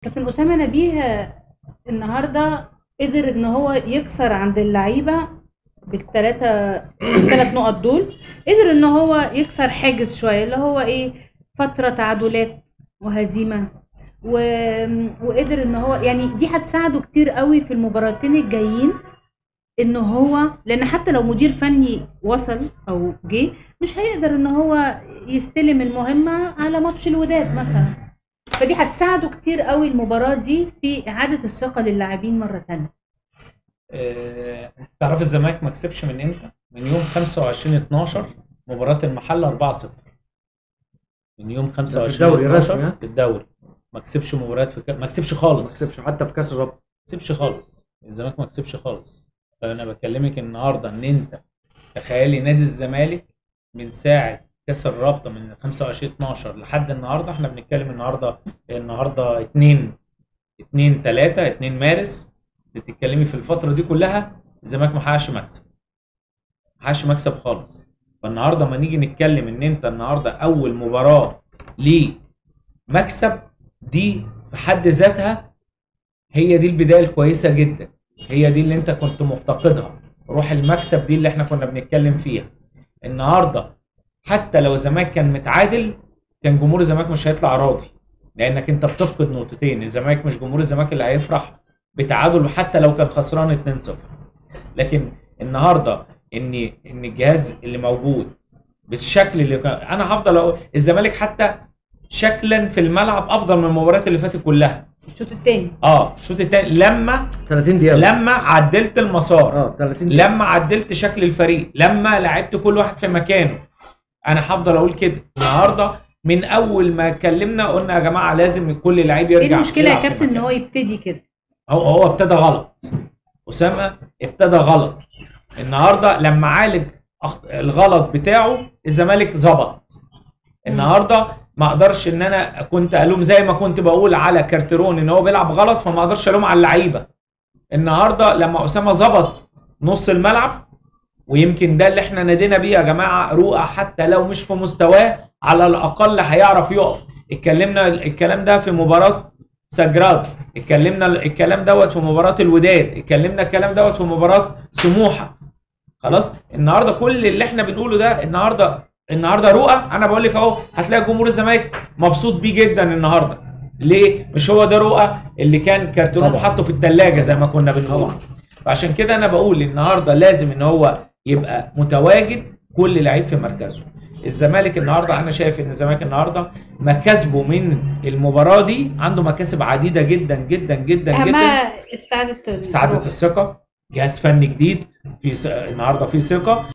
كابتن اسامه نبيه النهارده قدر ان هو يكسر عند اللعيبه بالثلاثه الثلاث نقط دول قدر ان هو يكسر حاجز شويه اللي هو ايه فتره تعادلات وهزيمه و... وقدر ان هو يعني دي هتساعده كتير قوي في المباراتين الجايين ان هو لان حتى لو مدير فني وصل او جه مش هيقدر ان هو يستلم المهمه على ماتش الوداد مثلا فدي هتساعده كتير قوي المباراه دي في اعاده الثقه للاعبين مره ثانيه آه، تعرف الزمالك ما كسبش من امتى؟ من يوم 25 12 مباراة المحلة 4-0 من يوم 25 في الدوري 12 الرسمي، ها؟ في الدوري ما كسبش مباريات في ك... ما كسبش خالص ما كسبش حتى في كاس الرابطه ما كسبش خالص الزمالك ما كسبش خالص فانا بكلمك النهارده ان انت تخيلي نادي الزمالك من ساعه كاس الرابطه من 25 12 لحد النهارده احنا بنتكلم النهارده النهارده 2 2 3 2 مارس بتتكلمي في الفتره دي كلها الزمالك ما حققش مكسب ما حققش مكسب خالص فالنهارده ما نيجي نتكلم ان انت النهارده اول مباراه ليه مكسب دي في حد ذاتها هي دي البدايه الكويسه جدا هي دي اللي انت كنت مفتقدها روح المكسب دي اللي احنا كنا بنتكلم فيها النهارده حتى لو الزمالك كان متعادل كان جمهور الزمالك مش هيطلع راضي لانك انت بتفقد نقطتين الزمالك مش جمهور الزمالك اللي هيفرح بتعادل حتى لو كان خسران 2-0 لكن النهارده ان ان الجهاز اللي موجود بالشكل اللي كان انا هفضل أقول الزمالك حتى شكلا في الملعب افضل من المباريات اللي فاتت كلها الشوط الثاني اه الشوط الثاني لما 30 دقيقه بس. لما عدلت المسار اه 30 دقيقه لما عدلت شكل الفريق لما لعبت كل واحد في مكانه انا هفضل اقول كده النهارده من اول ما اتكلمنا قلنا يا جماعه لازم كل لعيب يرجع ايه المشكله يلعب يا في كابتن ان مكانه. هو يبتدي كده هو هو ابتدى غلط اسامه ابتدى غلط النهارده لما عالج أخ- الغلط بتاعه الزمالك ظبط النهارده ما اقدرش ان انا كنت الوم زي ما كنت بقول على كارتيرون ان هو بيلعب غلط فما اقدرش الوم على اللعيبه النهارده لما اسامه ظبط نص الملعب ويمكن ده اللي احنا نادينا بيه يا جماعه رؤى حتى لو مش في مستواه على الاقل هيعرف يقف اتكلمنا الكلام ده في مباراه سجراد اتكلمنا الكلام دوت في مباراه الوداد اتكلمنا الكلام دوت في مباراه سموحه خلاص النهارده كل اللي احنا بنقوله ده النهارده النهارده رؤى انا بقول لك اهو هتلاقي جمهور الزمالك مبسوط بيه جدا النهارده ليه مش هو ده رؤى اللي كان كارتون طبعا. حاطه في الثلاجه زي ما كنا بنقول طبعا. فعشان كده انا بقول النهارده لازم ان هو يبقى متواجد كل لعيب في مركزه الزمالك النهارده انا شايف ان الزمالك النهارده مكاسبه من المباراه دي عنده مكاسب عديده جدا جدا جدا جدا اهمها استعاده استعاده الثقه جهاز فني جديد في س- النهارده في ثقه